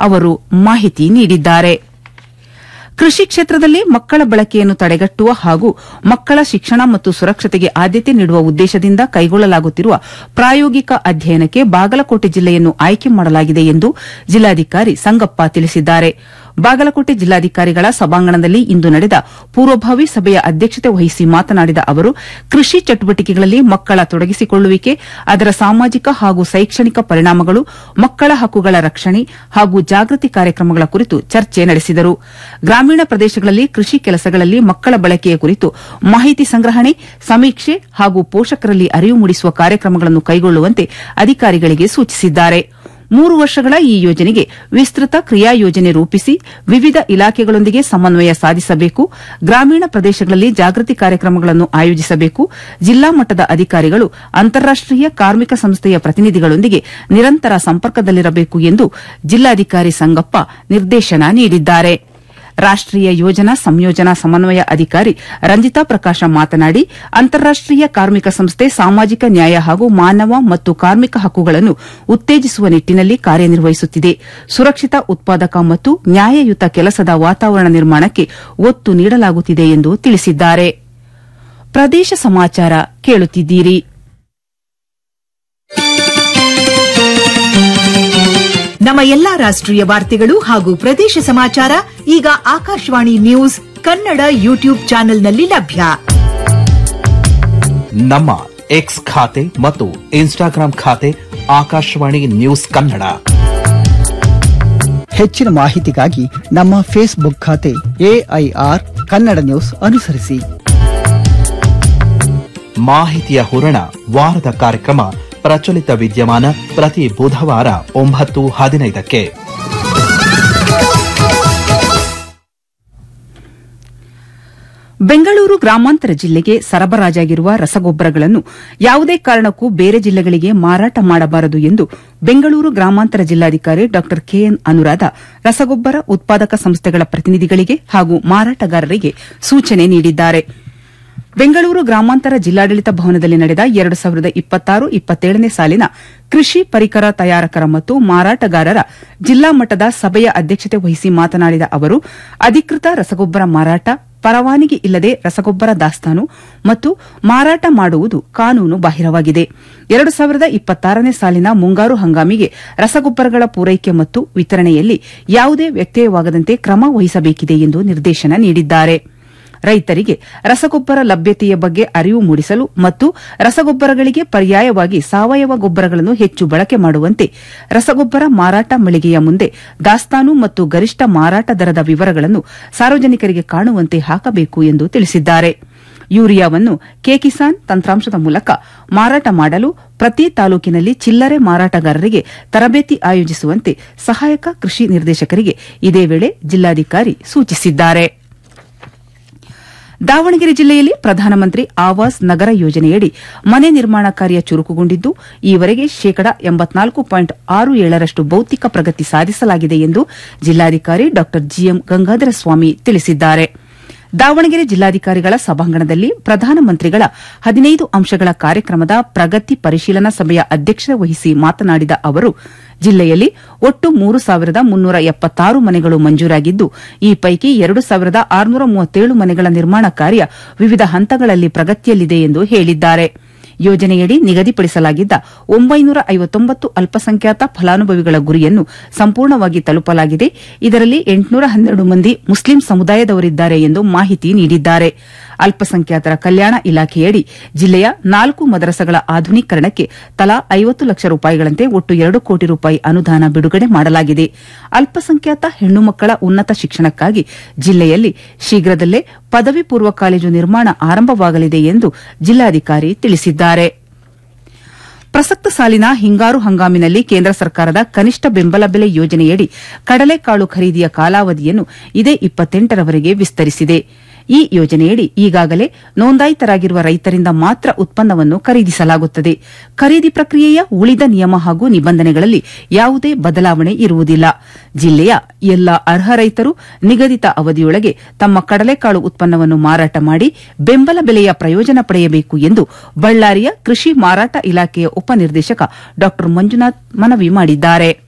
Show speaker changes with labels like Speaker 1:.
Speaker 1: ಅವರು ಮಾಹಿತಿ ನೀಡಿದ್ದಾರೆ ಕೃಷಿ ಕ್ಷೇತ್ರದಲ್ಲಿ ಮಕ್ಕಳ ಬಳಕೆಯನ್ನು ತಡೆಗಟ್ಟುವ ಹಾಗೂ ಮಕ್ಕಳ ಶಿಕ್ಷಣ ಮತ್ತು ಸುರಕ್ಷತೆಗೆ ಆದ್ಯತೆ ನೀಡುವ ಉದ್ದೇಶದಿಂದ ಕೈಗೊಳ್ಳಲಾಗುತ್ತಿರುವ ಪ್ರಾಯೋಗಿಕ ಅಧ್ಯಯನಕ್ಕೆ ಬಾಗಲಕೋಟೆ ಜಿಲ್ಲೆಯನ್ನು ಆಯ್ಕೆ ಮಾಡಲಾಗಿದೆ ಎಂದು ಜಿಲ್ಲಾಧಿಕಾರಿ ಸಂಗಪ್ಪ ತಿಳಿಸಿದ್ದಾರೆ ಬಾಗಲಕೋಟೆ ಜಿಲ್ಲಾಧಿಕಾರಿಗಳ ಸಭಾಂಗಣದಲ್ಲಿ ಇಂದು ನಡೆದ ಪೂರ್ವಭಾವಿ ಸಭೆಯ ಅಧ್ಯಕ್ಷತೆ ವಹಿಸಿ ಮಾತನಾಡಿದ ಅವರು ಕೃಷಿ ಚಟುವಟಿಕೆಗಳಲ್ಲಿ ಮಕ್ಕಳ ತೊಡಗಿಸಿಕೊಳ್ಳುವಿಕೆ ಅದರ ಸಾಮಾಜಿಕ ಹಾಗೂ ಶೈಕ್ಷಣಿಕ ಪರಿಣಾಮಗಳು ಮಕ್ಕಳ ಹಕ್ಕುಗಳ ರಕ್ಷಣೆ ಹಾಗೂ ಜಾಗೃತಿ ಕಾರ್ಯಕ್ರಮಗಳ ಕುರಿತು ಚರ್ಚೆ ನಡೆಸಿದರು ಗ್ರಾಮೀಣ ಪ್ರದೇಶಗಳಲ್ಲಿ ಕೃಷಿ ಕೆಲಸಗಳಲ್ಲಿ ಮಕ್ಕಳ ಬಳಕೆಯ ಕುರಿತು ಮಾಹಿತಿ ಸಂಗ್ರಹಣೆ ಸಮೀಕ್ಷೆ ಹಾಗೂ ಪೋಷಕರಲ್ಲಿ ಅರಿವು ಮೂಡಿಸುವ ಕಾರ್ಯಕ್ರಮಗಳನ್ನು ಕೈಗೊಳ್ಳುವಂತೆ ಅಧಿಕಾರಿಗಳಿಗೆ ಸೂಚಿಸಿದ್ದಾರೆ ಮೂರು ವರ್ಷಗಳ ಈ ಯೋಜನೆಗೆ ವಿಸ್ತೃತ ಕ್ರಿಯಾ ಯೋಜನೆ ರೂಪಿಸಿ ವಿವಿಧ ಇಲಾಖೆಗಳೊಂದಿಗೆ ಸಮನ್ವಯ ಸಾಧಿಸಬೇಕು ಗ್ರಾಮೀಣ ಪ್ರದೇಶಗಳಲ್ಲಿ ಜಾಗೃತಿ ಕಾರ್ಯಕ್ರಮಗಳನ್ನು ಆಯೋಜಿಸಬೇಕು ಜಿಲ್ಲಾ ಮಟ್ಟದ ಅಧಿಕಾರಿಗಳು ಅಂತಾರಾಷ್ಟೀಯ ಕಾರ್ಮಿಕ ಸಂಸ್ಥೆಯ ಪ್ರತಿನಿಧಿಗಳೊಂದಿಗೆ ನಿರಂತರ ಸಂಪರ್ಕದಲ್ಲಿರಬೇಕು ಎಂದು ಜಿಲ್ಲಾಧಿಕಾರಿ ಸಂಗಪ್ಪ ನಿರ್ದೇಶನ ನೀಡಿದ್ದಾರೆ ರಾಷ್ಟೀಯ ಯೋಜನಾ ಸಂಯೋಜನಾ ಸಮನ್ವಯ ಅಧಿಕಾರಿ ರಂಜಿತಾ ಪ್ರಕಾಶ ಮಾತನಾಡಿ ಅಂತಾರಾಷ್ಟೀಯ ಕಾರ್ಮಿಕ ಸಂಸ್ಥೆ ಸಾಮಾಜಿಕ ನ್ಯಾಯ ಹಾಗೂ ಮಾನವ ಮತ್ತು ಕಾರ್ಮಿಕ ಹಕ್ಕುಗಳನ್ನು ಉತ್ತೇಜಿಸುವ ನಿಟ್ಟಿನಲ್ಲಿ ಕಾರ್ಯನಿರ್ವಹಿಸುತ್ತಿದೆ ಸುರಕ್ಷಿತ ಉತ್ಪಾದಕ ಮತ್ತು ನ್ಯಾಯಯುತ ಕೆಲಸದ ವಾತಾವರಣ ನಿರ್ಮಾಣಕ್ಕೆ ಒತ್ತು ನೀಡಲಾಗುತ್ತಿದೆ ಎಂದು ತಿಳಿಸಿದ್ದಾರೆ ಪ್ರದೇಶ ಸಮಾಚಾರ ಕೇಳುತ್ತಿದ್ದೀರಿ
Speaker 2: ನಮ್ಮ ಎಲ್ಲಾ ರಾಷ್ಟ್ರೀಯ ವಾರ್ತೆಗಳು ಹಾಗೂ ಪ್ರದೇಶ ಸಮಾಚಾರ ಈಗ ಆಕಾಶವಾಣಿ ನ್ಯೂಸ್ ಕನ್ನಡ ಯೂಟ್ಯೂಬ್ ಚಾನೆಲ್ನಲ್ಲಿ ಲಭ್ಯ
Speaker 3: ನಮ್ಮ ಎಕ್ಸ್ ಖಾತೆ ಮತ್ತು ಇನ್ಸ್ಟಾಗ್ರಾಂ ಖಾತೆ ಆಕಾಶವಾಣಿ ನ್ಯೂಸ್ ಕನ್ನಡ
Speaker 4: ಹೆಚ್ಚಿನ ಮಾಹಿತಿಗಾಗಿ ನಮ್ಮ ಫೇಸ್ಬುಕ್ ಖಾತೆ ಎಐಆರ್ ಕನ್ನಡ ನ್ಯೂಸ್ ಅನುಸರಿಸಿ
Speaker 3: ಮಾಹಿತಿಯ ಹೂರಣ ವಾರದ ಕಾರ್ಯಕ್ರಮ ಪ್ರಚಲಿತ ವಿದ್ಯಮಾನ ಪ್ರತಿ ಬುಧವಾರ ಒಂಬತ್ತು ಹದಿನೈದಕ್ಕೆ
Speaker 1: ಬೆಂಗಳೂರು ಗ್ರಾಮಾಂತರ ಜಿಲ್ಲೆಗೆ ಸರಬರಾಜಾಗಿರುವ ರಸಗೊಬ್ಬರಗಳನ್ನು ಯಾವುದೇ ಕಾರಣಕ್ಕೂ ಬೇರೆ ಜಿಲ್ಲೆಗಳಿಗೆ ಮಾರಾಟ ಮಾಡಬಾರದು ಎಂದು ಬೆಂಗಳೂರು ಗ್ರಾಮಾಂತರ ಜಿಲ್ಲಾಧಿಕಾರಿ ಡಾ ಕೆಎನ್ ಅನುರಾಧ ರಸಗೊಬ್ಬರ ಉತ್ಪಾದಕ ಸಂಸ್ಥೆಗಳ ಪ್ರತಿನಿಧಿಗಳಿಗೆ ಹಾಗೂ ಮಾರಾಟಗಾರರಿಗೆ ಸೂಚನೆ ನೀಡಿದ್ದಾರೆ ಬೆಂಗಳೂರು ಗ್ರಾಮಾಂತರ ಜಿಲ್ಲಾಡಳಿತ ಭವನದಲ್ಲಿ ನಡೆದ ಎರಡು ಸಾವಿರದ ಇಪ್ಪತ್ತಾರು ಇಪ್ಪತ್ತೇಳನೇ ಸಾಲಿನ ಕೃಷಿ ಪರಿಕರ ತಯಾರಕರ ಮತ್ತು ಮಾರಾಟಗಾರರ ಜಿಲ್ಲಾ ಮಟ್ಟದ ಸಭೆಯ ಅಧ್ಯಕ್ಷತೆ ವಹಿಸಿ ಮಾತನಾಡಿದ ಅವರು ಅಧಿಕೃತ ರಸಗೊಬ್ಬರ ಮಾರಾಟ ಪರವಾನಗಿ ಇಲ್ಲದೆ ರಸಗೊಬ್ಬರ ದಾಸ್ತಾನು ಮತ್ತು ಮಾರಾಟ ಮಾಡುವುದು ಕಾನೂನು ಬಾಹಿರವಾಗಿದೆ ಎರಡು ಸಾವಿರದ ಇಪ್ಪತ್ತಾರನೇ ಸಾಲಿನ ಮುಂಗಾರು ಹಂಗಾಮಿಗೆ ರಸಗೊಬ್ಬರಗಳ ಪೂರೈಕೆ ಮತ್ತು ವಿತರಣೆಯಲ್ಲಿ ಯಾವುದೇ ವ್ಯತ್ಯಯವಾಗದಂತೆ ಕ್ರಮ ವಹಿಸಬೇಕಿದೆ ಎಂದು ನಿರ್ದೇಶನ ನೀಡಿದ್ದಾರೆ ರೈತರಿಗೆ ರಸಗೊಬ್ಬರ ಲಭ್ಯತೆಯ ಬಗ್ಗೆ ಅರಿವು ಮೂಡಿಸಲು ಮತ್ತು ರಸಗೊಬ್ಬರಗಳಿಗೆ ಪರ್ಯಾಯವಾಗಿ ಸಾವಯವ ಗೊಬ್ಬರಗಳನ್ನು ಹೆಚ್ಚು ಬಳಕೆ ಮಾಡುವಂತೆ ರಸಗೊಬ್ಬರ ಮಾರಾಟ ಮಳಿಗೆಯ ಮುಂದೆ ದಾಸ್ತಾನು ಮತ್ತು ಗರಿಷ್ಠ ಮಾರಾಟ ದರದ ವಿವರಗಳನ್ನು ಸಾರ್ವಜನಿಕರಿಗೆ ಕಾಣುವಂತೆ ಹಾಕಬೇಕು ಎಂದು ತಿಳಿಸಿದ್ದಾರೆ ಯೂರಿಯಾವನ್ನು ಕೆಕಿಸಾನ್ ತಂತ್ರಾಂಶದ ಮೂಲಕ ಮಾರಾಟ ಮಾಡಲು ಪ್ರತಿ ತಾಲೂಕಿನಲ್ಲಿ ಚಿಲ್ಲರೆ ಮಾರಾಟಗಾರರಿಗೆ ತರಬೇತಿ ಆಯೋಜಿಸುವಂತೆ ಸಹಾಯಕ ಕೃಷಿ ನಿರ್ದೇಶಕರಿಗೆ ಇದೇ ವೇಳೆ ಜಿಲ್ಲಾಧಿಕಾರಿ ಸೂಚಿಸಿದ್ದಾರೆ ದಾವಣಗೆರೆ ಜಿಲ್ಲೆಯಲ್ಲಿ ಪ್ರಧಾನಮಂತ್ರಿ ಆವಾಸ್ ನಗರ ಯೋಜನೆಯಡಿ ಮನೆ ನಿರ್ಮಾಣ ಕಾರ್ಯ ಚುರುಕುಗೊಂಡಿದ್ದು ಈವರೆಗೆ ಶೇಕಡ ಎಂಬತ್ನಾಲ್ಕು ಪಾಯಿಂಟ್ ಆರು ಏಳರಷ್ಟು ಭೌತಿಕ ಪ್ರಗತಿ ಸಾಧಿಸಲಾಗಿದೆ ಎಂದು ಜಿಲ್ಲಾಧಿಕಾರಿ ಡಾ ಜಿಎಂ ಗಂಗಾಧರ ಸ್ವಾಮಿ ತಿಳಿಸಿದ್ದಾರೆ ದಾವಣಗೆರೆ ಜಿಲ್ಲಾಧಿಕಾರಿಗಳ ಸಭಾಂಗಣದಲ್ಲಿ ಪ್ರಧಾನಮಂತ್ರಿಗಳ ಹದಿನೈದು ಅಂಶಗಳ ಕಾರ್ಯಕ್ರಮದ ಪ್ರಗತಿ ಪರಿಶೀಲನಾ ಸಭೆಯ ಅಧ್ಯಕ್ಷತೆ ವಹಿಸಿ ಮಾತನಾಡಿದ ಅವರು ಜಿಲ್ಲೆಯಲ್ಲಿ ಒಟ್ಟು ಮೂರು ಸಾವಿರದ ಮುನ್ನೂರ ಎಪ್ಪತ್ತಾರು ಮನೆಗಳು ಮಂಜೂರಾಗಿದ್ದು ಈ ಪೈಕಿ ಎರಡು ಸಾವಿರದ ಆರುನೂರ ಮೂವತ್ತೇಳು ಮನೆಗಳ ನಿರ್ಮಾಣ ಕಾರ್ಯ ವಿವಿಧ ಹಂತಗಳಲ್ಲಿ ಪ್ರಗತಿಯಲ್ಲಿದೆ ಎಂದು ಹೇಳಿದ್ದಾರೆ ಯೋಜನೆಯಡಿ ನಿಗದಿಪಡಿಸಲಾಗಿದ್ದ ಒಂಬೈನೂರ ಐವತ್ತೊಂಬತ್ತು ಅಲ್ಪಸಂಖ್ಯಾತ ಫಲಾನುಭವಿಗಳ ಗುರಿಯನ್ನು ಸಂಪೂರ್ಣವಾಗಿ ತಲುಪಲಾಗಿದೆ ಇದರಲ್ಲಿ ಎಂಟುನೂರ ಹನ್ನೆರಡು ಮಂದಿ ಮುಸ್ಲಿಂ ಸಮುದಾಯದವರಿದ್ದಾರೆ ಎಂದು ಮಾಹಿತಿ ನೀಡಿದ್ದಾರೆ ಅಲ್ಪಸಂಖ್ಯಾತರ ಕಲ್ಯಾಣ ಇಲಾಖೆಯಡಿ ಜಿಲ್ಲೆಯ ನಾಲ್ಕು ಮದರಸಗಳ ಆಧುನೀಕರಣಕ್ಕೆ ತಲಾ ಐವತ್ತು ಲಕ್ಷ ರೂಪಾಯಿಗಳಂತೆ ಒಟ್ಟು ಎರಡು ಕೋಟಿ ರೂಪಾಯಿ ಅನುದಾನ ಬಿಡುಗಡೆ ಮಾಡಲಾಗಿದೆ ಅಲ್ಪಸಂಖ್ಯಾತ ಹೆಣ್ಣು ಮಕ್ಕಳ ಉನ್ನತ ಶಿಕ್ಷಣಕ್ಕಾಗಿ ಜಿಲ್ಲೆಯಲ್ಲಿ ಶೀಘ್ರದಲ್ಲೇ ಪದವಿ ಪೂರ್ವ ಕಾಲೇಜು ನಿರ್ಮಾಣ ಆರಂಭವಾಗಲಿದೆ ಎಂದು ಜಿಲ್ಲಾಧಿಕಾರಿ ತಿಳಿಸಿದ್ದಾರೆ ಪ್ರಸಕ್ತ ಸಾಲಿನ ಹಿಂಗಾರು ಹಂಗಾಮಿನಲ್ಲಿ ಕೇಂದ್ರ ಸರ್ಕಾರದ ಕನಿಷ್ಠ ಬೆಂಬಲ ಬೆಲೆ ಯೋಜನೆಯಡಿ ಕಡಲೆಕಾಳು ಖರೀದಿಯ ಕಾಲಾವಧಿಯನ್ನು ಇದೇ ಇಪ್ಪತ್ತೆಂಟರವರೆಗೆ ವಿಸ್ತರಿಸಿದೆ ಈ ಯೋಜನೆಯಡಿ ಈಗಾಗಲೇ ನೋಂದಾಯಿತರಾಗಿರುವ ರೈತರಿಂದ ಮಾತ್ರ ಉತ್ಪನ್ನವನ್ನು ಖರೀದಿಸಲಾಗುತ್ತದೆ ಖರೀದಿ ಪ್ರಕ್ರಿಯೆಯ ಉಳಿದ ನಿಯಮ ಹಾಗೂ ನಿಬಂಧನೆಗಳಲ್ಲಿ ಯಾವುದೇ ಬದಲಾವಣೆ ಇರುವುದಿಲ್ಲ ಜಿಲ್ಲೆಯ ಎಲ್ಲ ಅರ್ಹ ರೈತರು ನಿಗದಿತ ಅವಧಿಯೊಳಗೆ ತಮ್ಮ ಕಡಲೆಕಾಳು ಉತ್ಪನ್ನವನ್ನು ಮಾರಾಟ ಮಾಡಿ ಬೆಂಬಲ ಬೆಲೆಯ ಪ್ರಯೋಜನ ಪಡೆಯಬೇಕು ಎಂದು ಬಳ್ಳಾರಿಯ ಕೃಷಿ ಮಾರಾಟ ಇಲಾಖೆಯ ಉಪನಿರ್ದೇಶಕ ಡಾ ಮಂಜುನಾಥ್ ಮನವಿ ಮಾಡಿದ್ದಾರೆ